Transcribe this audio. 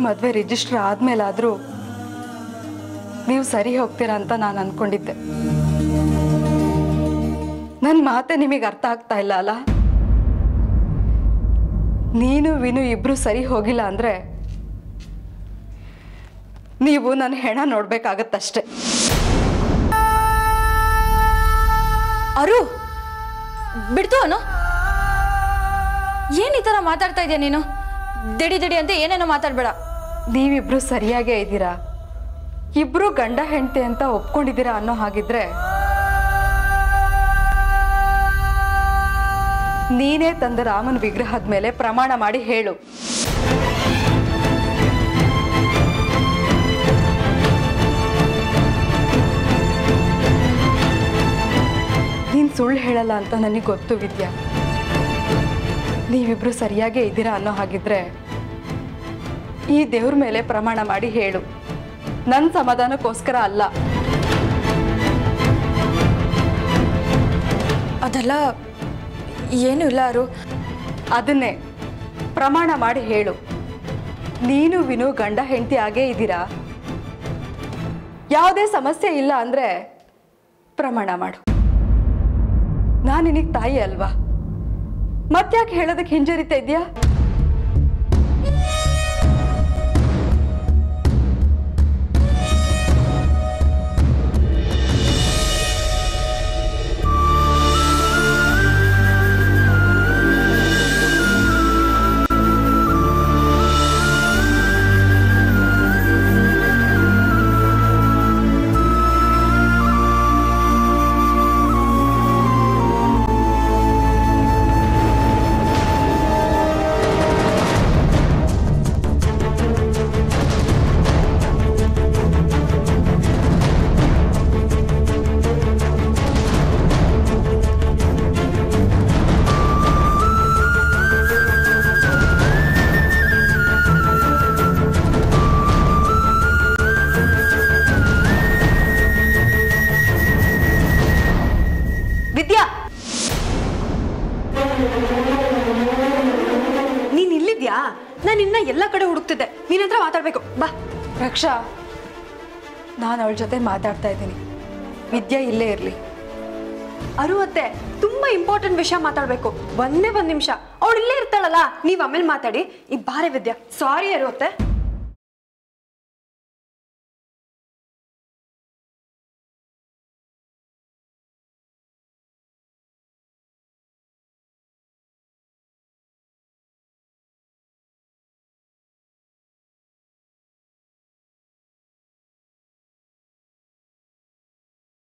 ಮದುವೆ ರಿಜಿಸ್ಟರ್ ಆದ್ಮೇಲಾದ್ರೂ ನೀವು ಸರಿ ಹೋಗ್ತೀರಾ ಅಂತ ನಾನು ಅನ್ಕೊಂಡಿದ್ದೆ ನನ್ನ ಮಾತೆ ನಿಮಗೆ ಅರ್ಥ ಆಗ್ತಾ ಇಲ್ಲ ಅಲ್ಲ ನೀನು ವಿನು ಇಬ್ರು ಸರಿ ಹೋಗಿಲ್ಲ ಅಂದ್ರೆ ನೀವು ನನ್ನ ಹೆಣ ನೋಡ್ಬೇಕಾಗತ್ತಷ್ಟೆ ಅರು ಬಿಡ್ತು ಅನು ಏನ್ ಈ ತರ ಮಾತಾಡ್ತಾ ಇದೆಯಾ ನೀನು ದಿಡಿ ದಿಡಿ ಅಂತ ಏನೇನೋ ಮಾತಾಡ್ಬೇಡ ನೀವಿಬ್ರು ಸರಿಯಾಗೇ ಇದ್ದೀರಾ ಇಬ್ರು ಗಂಡ ಹೆಂಡತಿ ಅಂತ ಒಪ್ಕೊಂಡಿದ್ದೀರಾ ಅನ್ನೋ ಹಾಗಿದ್ರೆ ನೀನೇ ತಂದ ರಾಮನ ವಿಗ್ರಹದ ಮೇಲೆ ಪ್ರಮಾಣ ಮಾಡಿ ಹೇಳು ನೀನ್ ಸುಳ್ಳು ಹೇಳಲ್ಲ ಅಂತ ನನಗೆ ಗೊತ್ತು ವಿದ್ಯಾ ನೀವಿಬ್ರು ಸರಿಯಾಗೇ ಇದ್ದೀರಾ ಅನ್ನೋ ಹಾಗಿದ್ರೆ ಈ ದೇವ್ರ ಮೇಲೆ ಪ್ರಮಾಣ ಮಾಡಿ ಹೇಳು ನನ್ನ ಸಮಾಧಾನಕ್ಕೋಸ್ಕರ ಅಲ್ಲ ಅದೆಲ್ಲ ಏನು ಇಲ್ಲ ಅರು ಅದನ್ನೇ ಪ್ರಮಾಣ ಮಾಡಿ ಹೇಳು ನೀನು ವಿನು ಗಂಡ ಹೆಂಡತಿ ಆಗೇ ಇದ್ದೀರಾ ಯಾವುದೇ ಸಮಸ್ಯೆ ಇಲ್ಲ ಅಂದ್ರೆ ಪ್ರಮಾಣ ಮಾಡು ನಾನು ನಿನಗೆ ತಾಯಿ ಅಲ್ವಾ ಮತ್ತ್ಯಾಕೆ ಹೇಳೋದಕ್ಕೆ ಹಿಂಜರಿತಾ ಇದೆಯಾ ವಿದ್ಯಾ ನೀನ್ ಇಲ್ಲಿದ್ಯಾ ನಾನು ಇನ್ನ ಎಲ್ಲ ಕಡೆ ಹುಡುಕ್ತಿದ್ದೆ ನಿನ್ನ ಹತ್ರ ಮಾತಾಡ್ಬೇಕು ಬಾ ರಕ್ಷಾ ನಾನು ಅವಳ ಜೊತೆ ಮಾತಾಡ್ತಾ ಇದ್ದೀನಿ ವಿದ್ಯಾ ಇಲ್ಲೇ ಇರಲಿ ಅರು ಅತ್ತೆ ತುಂಬಾ ಇಂಪಾರ್ಟೆಂಟ್ ವಿಷಯ ಮಾತಾಡ್ಬೇಕು ಒಂದೇ ಒಂದ್ ನಿಮಿಷ ಅವಳು ಇಲ್ಲೇ ಇರ್ತಾಳಲ್ಲ ನೀವ್ ಆಮೇಲೆ ಮಾತಾಡಿ ಈ ಬಾರೆ ವಿದ್ಯಾ ಸಾರಿ ಅರು ಅತ್ತೆ